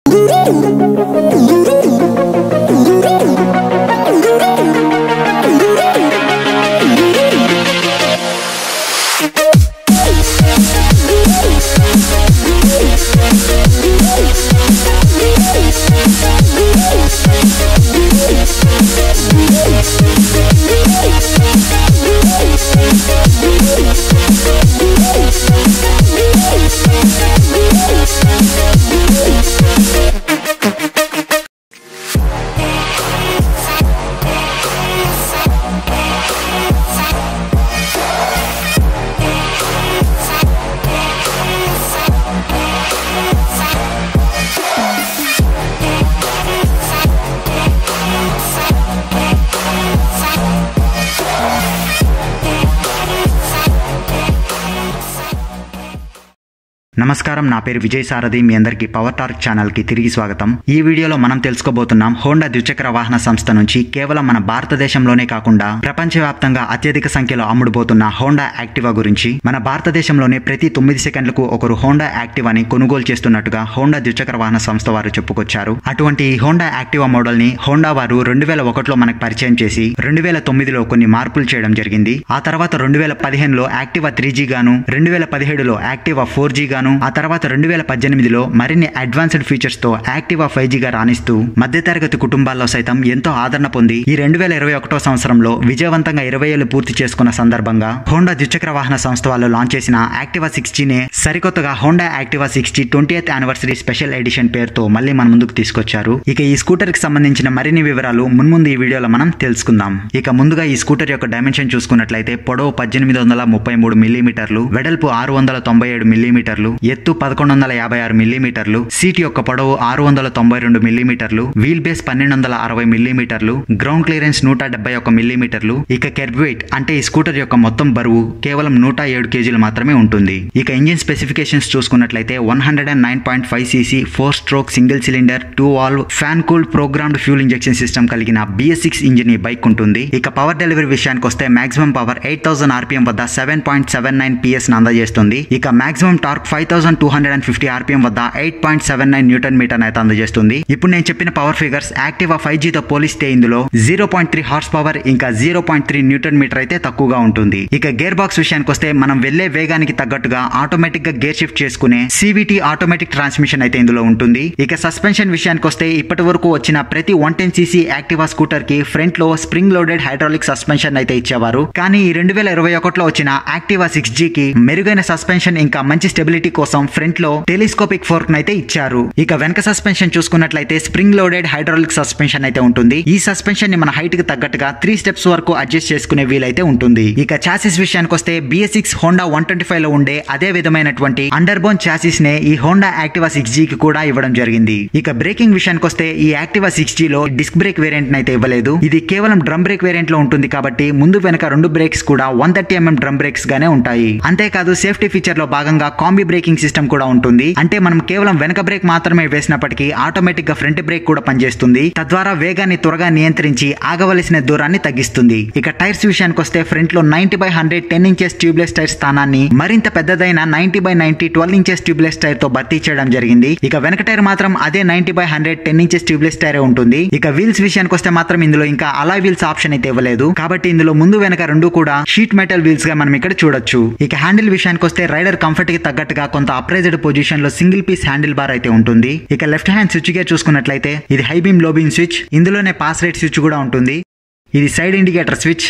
నమస్కారం నా పేరు విజయ్ సారథి మీ అందరికీ పవర్ టార్క్ ఛానల్ కి తిరిగి స్వాగతం ఈ వీడియోలో మనం తెలుసుకోబోతున్నాం హోండా ద్విచక్ర వాహన సంస్థ నుంచి కేవలం మన భారతదేశంలోనే కాకుండా ప్రపంచవ్యాప్తంగా అత్యధిక సంఖ్యలో అమ్ముడుపోతున్న హోండా యాక్టివా గురించి మన భారతదేశంలోనే ప్రతి తొమ్మిది సెకండ్లకు ఒకరు హోండా యాక్టివాని కొనుగోలు చేస్తున్నట్టుగా హోండా ద్విచక్ర వాహన సంస్థ వారు చెప్పుకొచ్చారు అటువంటి ఈ హోండా యాక్టివా మోడల్ ని హోండా వారు రెండు వేల ఒకటిలో మనకు పరిచయం చేసి రెండు వేల తొమ్మిదిలో కొన్ని మార్పులు చేయడం జరిగింది ఆ తర్వాత రెండు వేల పదిహేనులో యాక్టివా త్రీ జీ గాను రెండు వేల పదిహేడులో యాక్టివా ఫోర్ జీ గాను ఆ తర్వాత రెండు వేల పద్దెనిమిదిలో మరిన్ని అడ్వాన్స్డ్ ఫీచర్స్ తో యాక్టివా ఫైవ్ జీ గా రాణిస్తూ మధ్యతరగతి కుటుంబాల్లో సైతం ఎంతో ఆదరణ పొంది ఈ రెండు వేల ఇరవై ఒకటో సంవత్సరంలో విజయవంతంగా ఇరవై ఏళ్ళు పూర్తి చేసుకున్న సందర్భంగా హోండా ద్విచక్ర వాహన సంస్థ వాళ్ళు లాంచ్ చేసిన యాక్టివా సిక్స్ నే సరికొత్తగా Honda Activa six G twenty eighth anniversary special edition పేరుతో మళ్ళీ మన ముందుకు తీసుకొచ్చారు ఇక ఈ స్కూటర్ కి సంబంధించిన మరిన్ని వివరాలు మున్ముందు ఈ వీడియోలో మనం తెలుసుకుందాం ఇక ముందుగా ఈ స్కూటర్ యొక్క డైమెన్షన్ చూసుకున్నట్లయితే పొడవు పద్దెనిమిది వందల ముప్పై మూడు మిల్లీమీటర్లు వెడల్పు ఆరు వందల తొంభై ఏడు మిల్లీమీటర్లు ఎత్తు పదకొండు వందల యాభై ఆరు మిల్లీమీటర్లు సీట్ యొక్క పొడవు ఆరు వందల తొంభై రెండు మిల్లీమీటర్లు వీల్ బేస్ పన్నెండు వందల అరవై మిల్లీమీటర్లు గ్రౌండ్ క్లియరెన్స్ నూట డెబ్బై ఒక మిల్లీమీటర్లు ఇక కెర్బ్ వెయిట్ అంటే ఈ స్కూటర్ యొక్క మొత్తం బరువు కేవలం నూట ఏడు కేజీలు మాత్రమే ఉంటుంది ఇక ఇంజిన్ స్పెసిఫికేషన్స్ చూసుకున్నట్లయితే one hundred and nine point five CC four stroke single cylinder two valve fan cooled programmed fuel injection system కలిగిన బిఎస్ సిక్స్ ఇంజిన్ ఈ బైక్ ఉంటుంది ఇక పవర్ డెలివరీ విషయానికి వస్తే maximum power eight thousand RPM వద్ద seven point seven nine PS అందజేస్తుంది ఇక maximum torque five thousand two hundred and fifty RPM వద్ద eight point seven nine newton metre అయితే అందజేస్తుంది ఇప్పుడు నేను చెప్పిన పవర్ ఫిగర్స్ యాక్టివా ఫైవ్ జీతో పోలిస్తే ఇందులో zero point three horse power ఇంకా zero point three newton metre అయితే తక్కువగా ఉంటుంది ఇక గేర్ బాక్స్ విషయానికి వస్తే మనం వెళ్లే వేగానికి తగ్గట్టుగా ఆటోమేటిక్ గా గేర్ షిఫ్ట్ చేసుకునే సివిటి ఆటోమేటిక్ ట్రాన్స్మిషన్ అయితే ఇందులో ఉంటుంది ఇక సస్పెన్షన్ విషయానికి వస్తే ఇప్పటి వరకు వచ్చిన ప్రతి one ten CC Activa scooter కి ఫ్రంట్ లో స్ప్రింగ్ లోడెడ్ హైడ్రాలిక్ సస్పెన్షన్ అయితే ఇచ్చేవారు కానీ ఈ రెండు వేల ఇరవై ఒకటిలో వచ్చిన యాక్టివా సిక్స్ జీ కి మెరుగైన సస్పెన్షన్ ఇంకా మంచి స్టెబిలిటీ కోసం ఫ్రంట్ లో టెలిస్కోపిక్ ఫోర్క్ అయితే ఇచ్చారు ఇక వెనక సస్పెన్షన్ చూసుకున్నట్లయితే స్ప్రింగ్ లోడెడ్ హైడ్రాలిక్ సస్పెన్షన్ అయితే ఉంటుంది ఈ సస్పెన్షన్ ని మన హైట్ కి తగ్గట్టుగా త్రీ స్టెప్స్ వరకు అడ్జస్ట్ చేసుకునే వీలైతే ఉంటుంది ఇక చాసిస్ విషయానికి వస్తే BS six Honda one twenty five లో ఉండే అదే విధమైనటువంటి అండర్ బోన్ చాసిస్ నే ఈ హోండా యాక్టివా సిక్స్ జీ కి కూడా ఇవ్వడం జరిగింది ఇక బ్రేకింగ్ విషయానికి వస్తే ఈ యాక్టివా సిక్స్ జీ లో డిస్క్ బ్రేక్ వేరియంట్ అయితే ఇవ్వలేదు ఇది కేవలం డ్రమ్ బ్రేక్ వేరియంట్ లో ఉంటుంది కాబట్టి ముందు వెనక రెండు బ్రేక్స్ కూడా one thirty MM drum brakes గానే ఉంటాయి అంతేకాదు సేఫ్టీ ఫీచర్ లో భాగంగా కాంబీ బ్రేకింగ్ సిస్టమ్ కూడా ఉంటుంది అంటే మనం కేవలం వెనక బ్రేక్ మాత్రమే వేసినప్పటికీ ఆటోమేటిక్ గా ఫ్రంట్ బ్రేక్ కూడా పనిచేస్తుంది తద్వారా వేగాన్ని త్వరగా నియంత్రించి ఆగవలసిన దూరాన్ని తగ్గిస్తుంది ఇక టైర్స్ విషయానికి వస్తే ఫ్రంట్ లో ninety by hundred ten inches tubeless tyre స్థానాన్ని మరింత పెద్దదైన ninety by ninety twelve inches tubeless tyre తో భర్తీ చేయడం జరిగింది ఇక వెనక టైర్ మాత్రం అదే ninety by hundred ten inches tubeless tyre ఉంటుంది ఇక వీల్స్ విషయానికి వస్తే మాత్రం ఇందులో ఇంకా అలా వీల్స్ ఆప్షన్ అయితే ఇవ్వలేదు కాబట్టి ఇందులో ముందు వెనక రెండు కూడా షీట్ మెటల్ వీల్స్ గా మనం ఇక్కడ చూడొచ్చు ఇక హ్యాండిల్ విషయానికి వస్తే రైడర్ కంఫర్ట్ కి తగ్గట్టుగా కొంత అప్రైజ్డ్ పొజిషన్ లో సింగిల్ పీస్ హ్యాండిల్ బార్ అయితే ఉంటుంది ఇక లెఫ్ట్ హ్యాండ్ స్విచ్ గేర్ చూసుకున్నట్లయితే ఇది హై బీమ్ లో బీమ్ స్విచ్ ఇందులోనే పాస్ రేట్ స్విచ్ కూడా ఉంటుంది ఇది సైడ్ ఇండికేటర్ స్విచ్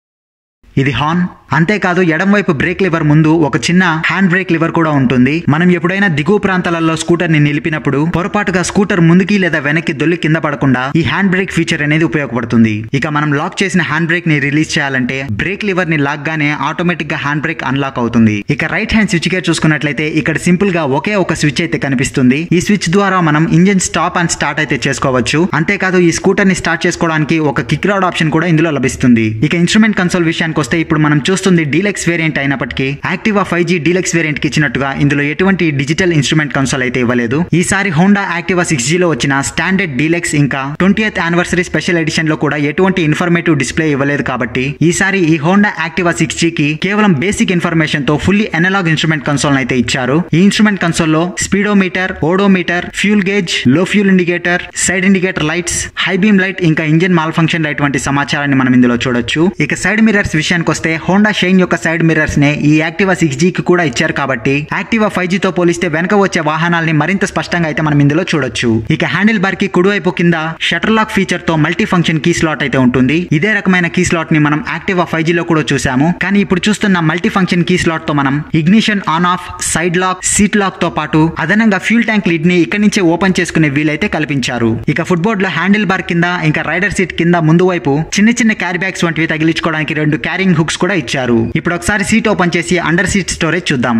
ఇది హార్న్ అంతేకాదు ఎడం వైపు బ్రేక్ లివర్ ముందు ఒక చిన్న హ్యాండ్ బ్రేక్ లివర్ కూడా ఉంటుంది మనం ఎప్పుడైనా దిగువ ప్రాంతాలలో స్కూటర్ ని నిలిపినప్పుడు పొరపాటుగా స్కూటర్ ముందుకి లేదా వెనక్కి దొల్లి కింద పడకుండా ఈ హ్యాండ్ బ్రేక్ ఫీచర్ అనేది ఉపయోగపడుతుంది ఇక మనం లాక్ చేసిన హ్యాండ్ బ్రేక్ ని రిలీజ్ చేయాలంటే బ్రేక్ లివర్ ని లాక్ గానే ఆటోమేటిక్ గా హ్యాండ్ బ్రేక్ అన్లాక్ అవుతుంది ఇక రైట్ హ్యాండ్ స్విచ్ గేర్ చూసుకున్నట్లయితే ఇక్కడ సింపుల్ గా ఒకే ఒక స్విచ్ అయితే కనిపిస్తుంది ఈ స్విచ్ ద్వారా మనం ఇంజిన్ స్టాప్ అండ్ స్టార్ట్ అయితే చేసుకోవచ్చు అంతేకాదు ఈ స్కూటర్ ని స్టార్ట్ చేసుకోవడానికి ఒక కిక్ రాడ్ ఆప్షన్ కూడా ఇందులో లభిస్తుంది ఇక ఇన్స్ట్రుమెంట్ కన్సోల్ విషయానికి వస్తే ఇప్పుడు మనం చూస్తున్న చూస్తుంది డీలక్స్ వేరియంట్ అయినప్పటికీ Activa five G deluxe variant కి ఇచ్చినట్టుగా ఇందులో ఎటువంటి డిజిటల్ ఇన్స్ట్రుమెంట్ కన్సోల్ అయితే ఇవ్వలేదు ఈసారి హోండా యాక్టివా సిక్స్ జీలో వచ్చిన స్టాండర్డ్ డీలక్స్ ఇంకా ట్వంటీ యానివర్సరీ స్పెషల్ ఎడిషన్ లో కూడా ఎటువంటి ఇన్ఫర్మేటివ్ డిస్ప్లే ఇవ్వలేదు కాబట్టి ఈసారి ఈ హోండా యాక్టివా సిక్స్ జీ కి కేవలం బేసిక్ ఇన్ఫర్మేషన్ తో ఫుల్లీ అనలాగ్ ఇన్స్ట్రుమెంట్ కన్సోల్ అయితే ఇచ్చారు ఈ ఇన్స్ట్రుమెంట్ కన్సోల్ లో స్పీడోమీటర్ ఓడోమీటర్ ఫ్యూల్ గేజ్ లో fuel indicator side indicator lights high beam light ఇంకా ఇంజిన్ మాల్ ఫంక్షన్ లైట్ వంటి సమాచారాన్ని మనం ఇందులో చూడొచ్చు ఇక సైడ్ మిర్రర్స్ విషయానికి వస్తే హోండా షైన్ యొక్క సైడ్ మిర్రర్స్ నే ఈ యాక్టివా సిక్స్ జీ కి కూడా ఇచ్చారు కాబట్టి యాక్టివా ఫైవ్ జీ తో పోలిస్తే వెనక వచ్చే వాహనాల్ని మరింత స్పష్టంగా అయితే మనం ఇందులో చూడొచ్చు ఇక హ్యాండిల్ బార్ కి కుడివైపు కింద షటర్ లాక్ ఫీచర్ తో మల్టీ ఫంక్షన్ కీ స్లాట్ అయితే ఉంటుంది ఇదే రకమైన కీ స్లాట్ ని మనం యాక్టివా ఫైవ్ లో కూడా చూసాము కానీ ఇప్పుడు చూస్తున్న మల్టీ ఫంక్షన్ కీ స్లాట్ తో మనం ignition on off side lock seat lock తో పాటు అదనంగా ఫ్యూల్ ట్యాంక్ లిడ్ ని ఇక్కడి నుంచే ఓపెన్ చేసుకునే వీలైతే కల్పించారు ఇక ఫుట్బోర్డ్ లో హ్యాండిల్ బార్ కింద ఇంకా రైడర్ సీట్ కింద ముందు వైపు చిన్న చిన్న క్యారీ బ్యాగ్స్ వంటివి తగిలించుకోవడానికి రెండు క్యారింగ్ హుక్స్ కూడా ఇచ్చారు ఇప్పుడు ఒకసారి సీట్ ఓపెన్ చేసి అండర్ సీట్ స్టోరేజ్ చూద్దాం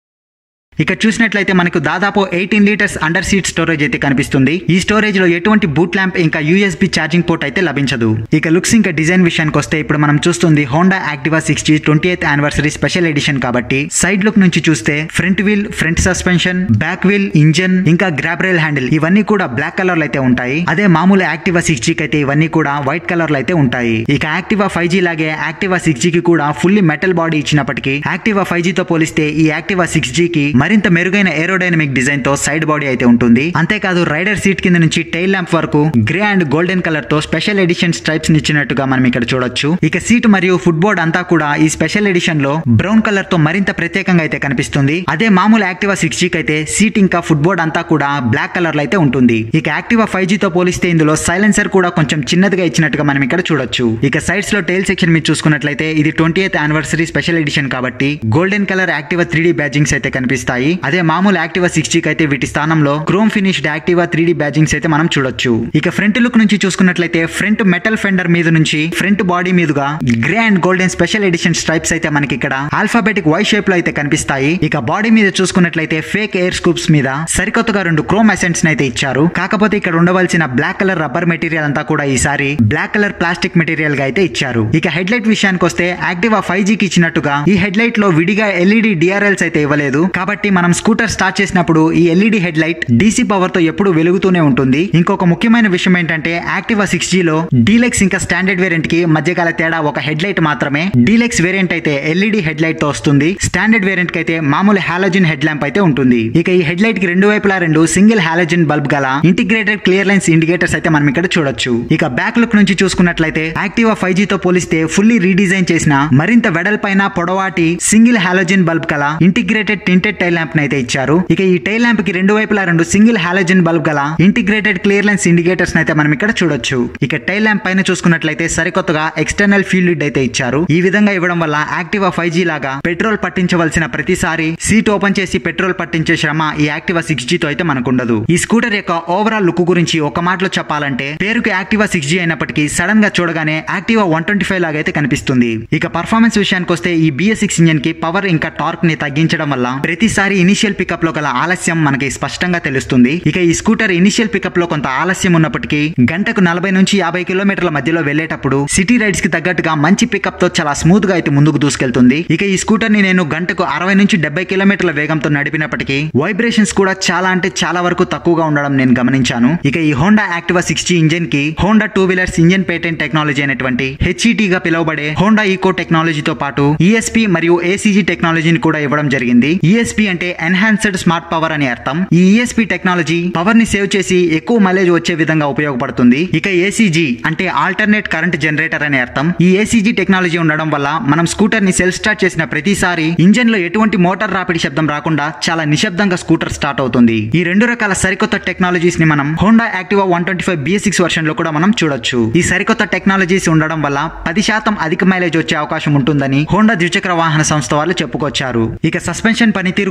ఇక చూసినట్లయితే మనకు దాదాపు eighteen litres under seat storage అయితే కనిపిస్తుంది ఈ స్టోరేజ్ లో ఎటువంటి బూట్ ల్యాంప్ ఇంకా యూఎస్బి ఛార్జింగ్ పోర్ట్ అయితే లభించదు ఇక లుక్స్ ఇంకా డిజైన్ విషయానికి వస్తే ఇప్పుడు మనం చూస్తుంది Honda Activa six G twenty eighth anniversary special edition కాబట్టి సైడ్ లుక్ నుంచి చూస్తే front wheel front suspension back wheel engine ఇంకా గ్రాబ్ రైల్ హ్యాండిల్ ఇవన్నీ కూడా బ్లాక్ కలర్ లో అయితే ఉంటాయి అదే మామూలు యాక్టివా సిక్స్ జీకి అయితే ఇవన్నీ కూడా వైట్ కలర్ లో అయితే ఉంటాయి ఇక యాక్టివా ఫైవ్ జీ లాగే యాక్టివా సిక్స్ జీకి కూడా ఫుల్లీ మెటల్ బాడీ ఇచ్చినప్పటికీ యాక్టివా ఫైవ్ జీతో పోలిస్తే ఈ యాక్టివా సిక్స్ జీకి మరింత మెరుగైన ఏరోడైనమిక్ డిజైన్ తో సైడ్ బాడీ అయితే ఉంటుంది అంతేకాదు రైడర్ సీట్ కింద నుంచి టైల్ ల్యాంప్ వరకు గ్రే అండ్ గోల్డెన్ కలర్ తో స్పెషల్ ఎడిషన్ స్ట్రైప్స్ ఇచ్చినట్టుగా మనం ఇక్కడ చూడొచ్చు ఇక సీట్ మరియు ఫుట్బోర్డ్ అంతా కూడా ఈ స్పెషల్ ఎడిషన్ లో బ్రౌన్ కలర్ తో మరింత ప్రత్యేకంగా అయితే కనిపిస్తుంది అదే మామూలు యాక్టివా సిక్స్ జీకి అయితే సీట్ ఇంకా ఫుట్బోర్డ్ అంతా కూడా బ్లాక్ కలర్ లో అయితే ఉంటుంది ఇక యాక్టివా ఫైవ్ జీతో పోలిస్తే ఇందులో సైలెన్సర్ కూడా కొంచెం చిన్నదిగా ఇచ్చినట్టుగా మనం ఇక్కడ చూడొచ్చు ఇక సైడ్స్ లో టైల్ సెక్షన్ మీరు చూసుకున్నట్లయితే ఇది twenty eighth anniversary special edition కాబట్టి golden colour Activa three badgings అయితే కనిపిస్తాయి అదే మామూలు యాక్టివా సిక్స్ జీకి అయితే వీటి స్థానంలో chrome finished Activa three badgings అయితే మనం చూడొచ్చు ఇక ఫ్రంట్ లుక్ నుంచి చూసుకున్నట్లయితే ఫ్రంట్ మెటల్ ఫెండర్ మీద నుంచి ఫ్రంట్ బాడీ మీదుగా grey and golden special edition stripes అయితే మనకి ఇక్కడ ఆల్ఫాబెటిక్ వై షేప్ లో అయితే కనిపిస్తాయి ఇక బాడీ మీద చూసుకున్నట్లయితే ఫేక్ ఎయిర్ స్కూప్స్ మీద సరికొత్తగా రెండు క్రోమ్ అసెంట్స్ అయితే ఇచ్చారు కాకపోతే ఇక్కడ ఉండవలసిన బ్లాక్ కలర్ రబ్బర్ మెటీరియల్ అంతా కూడా ఈసారి బ్లాక్ కలర్ ప్లాస్టిక్ మెటీరియల్ గా అయితే ఇచ్చారు ఇక హెడ్ లైట్ విషయానికి వస్తే యాక్టివా ఫైవ్ జీకి ఇచ్చినట్టుగా ఈ హెడ్ లైట్ లో విడిగా ఎల్ఈడి డిఆర్ఎల్స్ అయితే ఇవ్వలేదు కాబట్టి మనం స్కూటర్ స్టార్ట్ చేసినప్పుడు ఈ LED head light DC power తో ఎప్పుడు వెలుగుతూనే ఉంటుంది ఇంకొక ముఖ్యమైన విషయం ఏంటంటే యాక్టివా సిక్స్ జీలో డీలెక్స్ ఇంకా స్టాండర్డ్ వేరియంట్ కి మధ్యకాల తేడా ఒక హెడ్ లైట్ మాత్రమే డీలెక్స్ వేరియంట్ అయితే ఎల్ఈడి హెడ్ లైట్ తో వస్తుంది స్టాండర్డ్ వేరియంట్ కి అయితే మామూలు హాలోజిన్ హెడ్ ల్యాంప్ అయితే ఉంటుంది ఇక ఈ హెడ్ లైట్ కి రెండు వైపులా రెండు సింగిల్ హాలోజిన్ బల్బ్ గల ఇంటిగ్రేటెడ్ క్లియర్ లైన్స్ ఇండికేటర్స్ అయితే మనం ఇక్కడ చూడొచ్చు ఇక బ్యాక్ లుక్ నుంచి చూసుకున్నట్లయితే యాక్టివా ఫైవ్ జీతో పోలిస్తే ఫుల్లీ రీడిజైన్ చేసిన మరింత వెడల్పైన పొడవాటి సింగిల్ హాలోజిన్ బల్బ్ గల ఇంటిగ్రేటెడ్ టింటెడ్ టైల్ ల్యాంప్ అయితే ఇచ్చారు ఇక ఈ టైల్ ల్యాంప్ కి రెండు వైపులా రెండు సింగిల్ హాలోజిన్ బల్బ్ గల ఇంటిగ్రేటెడ్ క్లియర్ లైన్స్ ఇండికేటర్స్ అయితే మనం ఇక్కడ చూడొచ్చు ఇక టైల్ ల్యాంప్ పైన చూసుకున్నట్లయితే సరికొత్తగా ఎక్స్టర్నల్ ఫీల్డ్ లిడ్ అయితే ఇచ్చారు ఈ విధంగా ఇవ్వడం వల్ల యాక్టివా ఫైవ్ జీ లాగా పెట్రోల్ పట్టించవలసిన ప్రతిసారి సీట్ ఓపెన్ చేసి పెట్రోల్ పట్టించే శ్రమ ఈ యాక్టివా సిక్స్ జీతో అయితే మనకు ఉండదు ఈ స్కూటర్ యొక్క ఓవరాల్ లుక్ గురించి ఒక మాటలో చెప్పాలంటే పేరుకి యాక్టివా సిక్స్ జీ అయినప్పటికీ సడన్ గా చూడగానే యాక్టివా వన్ ట్వంటీ ఫైవ్ లాగా అయితే కనిపిస్తుంది ఇక పర్ఫార్మెన్స్ విషయానికి వస్తే ఈ బిఎస్ సిక్స్ ఇంజన్ కి పవర్ ఇంకా టార్క్ ని తగ్గించడం వల్ల ప్రతిసారి ఇనిషియల్ పికప్ లో గల ఆలస్యం మనకి స్పష్టంగా తెలుస్తుంది ఇక ఈ స్కూటర్ ఇనిషియల్ పికప్ లో కొంత ఆలస్యం ఉన్నప్పటికీ గంటకు నలభై నుంచి యాభై కిలోమీటర్ల మధ్యలో వెళ్లేటప్పుడు సిటీ రైడ్స్ కి తగ్గట్టుగా మంచి పికప్ తో చాలా స్మూత్ గా అయితే ముందుకు దూసుకెళ్తుంది ఇక ఈ స్కూటర్ ని నేను గంటకు అరవై నుంచి డెబ్బై కిలోమీటర్ల వేగంతో నడిపినప్పటికీ వైబ్రేషన్స్ కూడా చాలా అంటే చాలా వరకు తక్కువగా ఉండడం నేను గమనించాను ఇక ఈ Honda Activa six G engine కి Honda two wheelers engine patent technology అయినటువంటి హెచ్ఈటీ గా పిలువబడే హోండా ఈకో టెక్నాలజీతో పాటు ఈఎస్పీ మరియు ఏసీజీ టెక్నాలజీని కూడా ఇవ్వడం జరిగింది ఈఎస్పీ అంటే ఎన్హాన్స్డ్ స్మార్ట్ పవర్ అని అర్థం ఈ ఈఎస్పీ టెక్నాలజీ పవర్ ని సేవ్ చేసి ఎక్కువ మైలేజ్ వచ్చే విధంగా ఉపయోగపడుతుంది ఇక ఏసీజీ అంటే ఆల్టర్నేట్ కరెంట్ జనరేటర్ అనే అర్థం ఈ ఏసీజీ టెక్నాలజీ ఉండడం వల్ల మనం స్కూటర్ ని సెల్ఫ్ స్టార్ట్ చేసిన ప్రతిసారి ఇంజన్ లో ఎటువంటి మోటార్ రాపిడి శబ్దం రాకుండా చాలా నిశ్శబ్దంగా స్కూటర్ స్టార్ట్ అవుతుంది ఈ రెండు రకాల సరికొత్త టెక్నాలజీస్ ని మనం Honda Activa one twenty five BS six version లో కూడా మనం చూడొచ్చు ఈ సరికొత్త టెక్నాలజీస్ ఉండడం వల్ల పది శాతం అధిక మైలేజ్ వచ్చే అవకాశం ఉంటుందని హోండా ద్విచక్ర వాహన సంస్థ వాళ్ళు చెప్పుకొచ్చారు ఇక సస్పెన్షన్ పనితీరు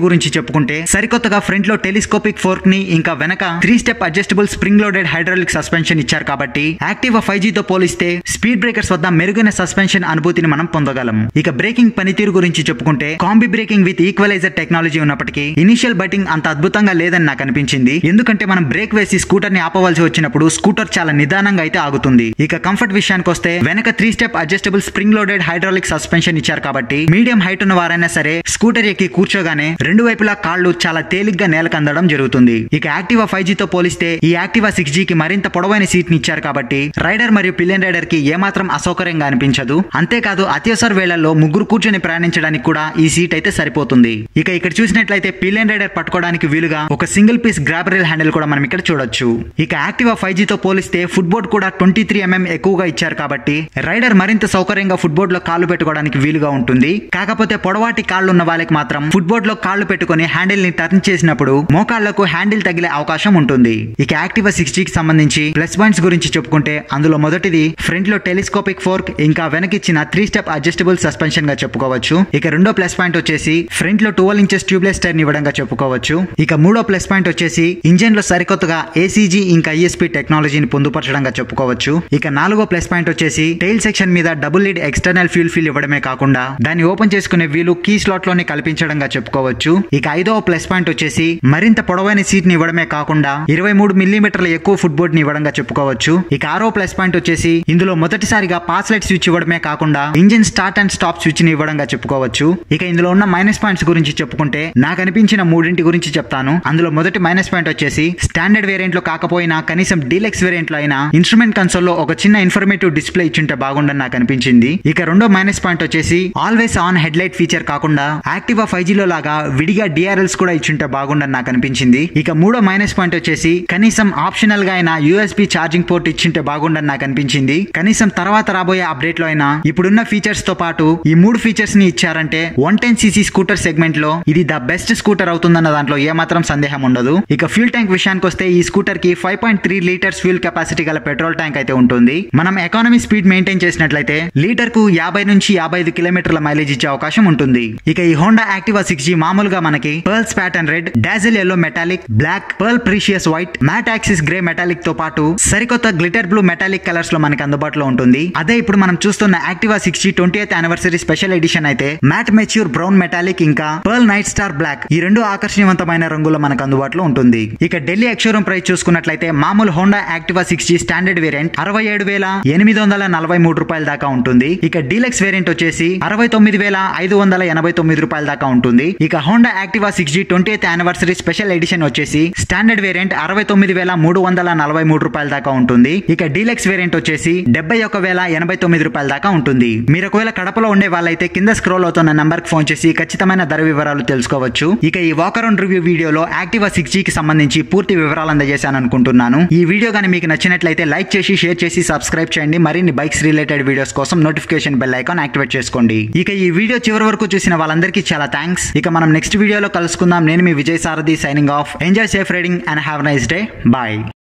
గురించి చెప్పుకుంటే సరికొత్తగా ఫ్రంట్ లో టెలిస్కోపిక్ ఫోర్క్ ని ఇంకా వెనక three step adjustable spring loaded hydraulic suspension ఇచ్చారు కాబట్టి యాక్టివా ఫైవ్ తో పోలిస్తే స్పీడ్ బ్రేకర్స్ వద్ద మెరుగైన సస్పెన్షన్ అనుభూతిని మనం పొందగలం ఇక బ్రేకింగ్ పనితీరు గురించి చెప్పుకుంటే combi braking with equalizer technology ఉన్నప్పటికీ ఇనిషియల్ బైటింగ్ అంత అద్భుతంగా లేదని నాకు అనిపించింది ఎందుకంటే మనం బ్రేక్ వేసి స్కూటర్ ని ఆపవలసి వచ్చినప్పుడు స్కూటర్ చాలా నిదానంగా అయితే ఆగుతుంది ఇక కంఫర్ట్ విషయానికి వస్తే వెనక three step adjustable spring loaded hydraulic suspension ఇచ్చారు కాబట్టి మీడియం హైట్ ఉన్న వారైనా సరే స్కూటర్ ఎక్కి కూర్చోగానే రెండు వైపులా కాళ్ళు చాలా తేలిగ్గా నేలకు అందడం జరుగుతుంది ఇక యాక్టివా ఫైవ్ తో పోలిస్తే ఈ యాక్టివా సిక్స్ కి మరింత పొడవైన సీట్ ని ఇచ్చారు కాబట్టి రైడర్ మరియు పిలియన్ రైడర్ కి ఏమాత్రం అసౌకర్యంగా అనిపించదు అంతేకాదు అత్యవసర వేళల్లో ముగ్గురు కూర్చొని ప్రయాణించడానికి కూడా ఈ సీట్ అయితే సరిపోతుంది ఇక ఇక్కడ చూసినట్లయితే పిలియన్ రైడర్ పట్టుకోవడానికి వీలుగా ఒక సింగిల్ పీస్ గ్రాబరల్ హ్యాండిల్ కూడా మనం ఇక్కడ చూడొచ్చు ఇక యాక్టివా ఫైవ్ తో పోలిస్తే ఫుట్బోర్డ్ కూడా ట్వంటీ త్రీ ఎంఎం ఎక్కువగా ఇచ్చారు కాబట్టి రైడర్ మరింత సౌకర్యంగా ఫుట్బోర్డ్ లో కాళ్ళు పెట్టుకోవడానికి వీలుగా ఉంటుంది కాకపోతే పొడవాటి కాళ్ళు ఉన్న వాళ్ళకి మాత్రం ఫుట్బోర్డ్ లో కాళ్ళు పెట్టుకుని హ్యాండిల్ ని టర్న్ చేసినప్పుడు మోకాళ్లకు హ్యాండిల్ తగిలే అవకాశం ఉంటుంది ఇక యాక్టివా సిక్స్ కి సంబంధించి ప్లస్ పాయింట్స్ గురించి చెప్పుకుంటే అందులో మొదటిది ఫ్రంట్ లో టెలిస్కోపిక్ ఫోర్క్ ఇంకా వెనకిచ్చిన త్రీ స్టెప్ అడ్జస్టబుల్ సస్పెన్షన్ గా చెప్పుకోవచ్చు ఇక రెండో ప్లస్ పాయింట్ వచ్చేసి ఫ్రంట్ లో ట్వెల్వ్ ఇంచెస్ ట్యూబ్లెస్ టైర్ ఇవ్వడంగా చెప్పుకోవచ్చు ఇక మూడో ప్లస్ పాయింట్ వచ్చేసి ఇంజన్ లో సరికొత్తగా ఏసీజీ ఇంకా ఈఎస్పీ టెక్నాలజీని పొందుపరచడంగా చెప్పుకోవచ్చు ఇక నాలుగో ప్లస్ పాయింట్ వచ్చేసి టైల్ సెక్షన్ మీద double lid external fuel fill ఇవ్వడమే కాకుండా దాన్ని ఓపెన్ చేసుకునే వీలు కీ స్లాట్ లోనే కల్పించడంగా చెప్పుకోవచ్చు ఇక ఐదవ ప్లస్ పాయింట్ వచ్చేసి మరింత పొడవైన సీట్ ని ఇవ్వడమే కాకుండా ఇరవై మూడు మిల్లీమీటర్ల ఎక్కువ ఫుట్బోర్డ్ ని ఇవ్వడంగా చెప్పుకోవచ్చు ఇక ఆరో ప్లస్ పాయింట్ వచ్చేసి ఇందులో మొదటిసారిగా పాస్ లైట్ స్విచ్ ఇవ్వడమే కాకుండా engine start and stop switch ని ఇవ్వడంగా చెప్పుకోవచ్చు ఇక ఇందులో ఉన్న మైనస్ పాయింట్స్ గురించి చెప్పుకుంటే నాకు అనిపించిన మూడింటి గురించి చెప్తాను అందులో మొదటి మైనస్ పాయింట్ వచ్చేసి స్టాండర్డ్ వేరియంట్ లో కాకపోయినా కనీసం డీలెక్స్ వేరియంట్ లో అయినా ఇన్స్ట్రుమెంట్ కన్సోల్ లో ఒక చిన్న ఇన్ఫర్మేటివ్ డిస్ప్లే ఇచ్చుంటే బాగుండని నాకు అనిపించింది ఇక రెండో మైనస్ పాయింట్ వచ్చేసి always on head light feature కాకుండా యాక్టివా ఫైవ్ లో లాగా విడిగా డిఆర్ఎల్స్ కూడా ఇచ్చుంటే బాగుండని నాకు అనిపించింది ఇక మూడో మైనస్ పాయింట్ వచ్చేసి కనీసం ఆప్షనల్ గా అయినా యూఎస్బి ఛార్జింగ్ పోర్ట్ ఇచ్చింటే బాగుండని నాకు అనిపించింది కనీసం తర్వాత రాబోయే అప్డేట్ లో అయినా ఇప్పుడున్న ఫీచర్స్ తో పాటు ఈ మూడు ఫీచర్స్ ని ఇచ్చారంటే one ten CC scooter segment లో ఇది ద బెస్ట్ స్కూటర్ అవుతుందన్న దాంట్లో ఏమాత్రం సందేహం ఉండదు ఇక ఫ్యూల్ ట్యాంక్ విషయానికి వస్తే ఈ స్కూటర్ కి five point three litres fuel capacity గల పెట్రోల్ ట్యాంక్ అయితే ఉంటుంది మనం ఎకానమీ స్పీడ్ మెయింటైన్ చేసినట్లయితే లీటర్ కు యాభై నుంచి యాభై ఐదు కిలోమీటర్ల మైలేజ్ ఇచ్చే అవకాశం ఉంటుంది ఇక ఈ హోండా యాక్టివా సిక్స్ జీ మామూలుగా మనకి pearls pattern red dazzle yellow metallic black pearl precious white matte axis grey metallic తో పాటు సరికొత్త గ్లిటర్ బ్లూ మెటాలిక్ కలర్స్ లో మనకి అందుబాటులో ఉంటుంది అదే ఇప్పుడు మనం చూస్తున్న Activa six G twenty eighth anniversary special edition అయితే మ్యాట్ మెచ్యూర్ బ్రౌన్ మెటాలిక్ ఇంకా పర్ల్ నైట్ స్టార్ బ్లాక్ ఈ రెండు ఆకర్షణీయవంతమైన రంగుల్లో మనకు అందుబాటులో ఉంటుంది ఇక ఢిల్లీ ఎక్స్షోరూమ్ ప్రైస్ చూసుకున్నట్లయితే మామూలు Honda Activa six G standard variant అరవై ఏడు వేల ఎనిమిది వందల నలభై మూడు రూపాయల దాకా ఉంటుంది ఇక డీలక్స్ వేరియంట్ వచ్చేసి అరవై తొమ్మిది వేల ఐదు వందల ఎనభై తొమ్మిది రూపాయల దాకా ఉంటుంది ఇక Honda Activa six G twenty eighth anniversary special edition వచ్చేసి స్టాండర్డ్ వేరియంట్ అరవై తొమ్మిది వేల మూడు వందల నలభై మూడు రూపాయల దాకా ఉంటుంది ఇక డీలక్స్ వేరియంట్ వచ్చేసి డెబ్బై ఒక వేల ఎనభై తొమ్మిది రూపాయల దాకా ఉంటుంది మీరు ఒకవేళ కడపలో ఉండే వాళ్ళైతే కింద స్క్రోల్ అవుతున్న నంబర్ కి ఫోన్ చేసి ఖచ్చితమైన ధర వివరాలు తెలుసుకోవచ్చు ఇక ఈ వాకర్ ఆన్ రివ్యూ వీడియోలో యాక్టివా సిక్స్ కి సంబంధించి పూర్తి వివరాలు అందజేశాను అనుకుంటున్నాను ఈ వీడియో కానీ మీకు నచ్చినట్లయితే లైక్ చేసి షేర్ చేసి సబ్స్క్రైబ్ చేయండి మరిన్ని బైక్స్ రిలేటెడ్ వీడియోస్ కోసం నోటిఫికేషన్ బెల్ ఐకాన్ యాక్టివేట్ చేసుకోండి ఇక ఈ వీడియో చివరి వరకు చూసిన వాళ్ళందరికీ చాలా థ్యాంక్స్ ఇక మనం నెక్స్ట్ వీడియోలో కలుసుకుందాం నేను మీ Vijay Sarathi signing off enjoy safe riding and have nice day bye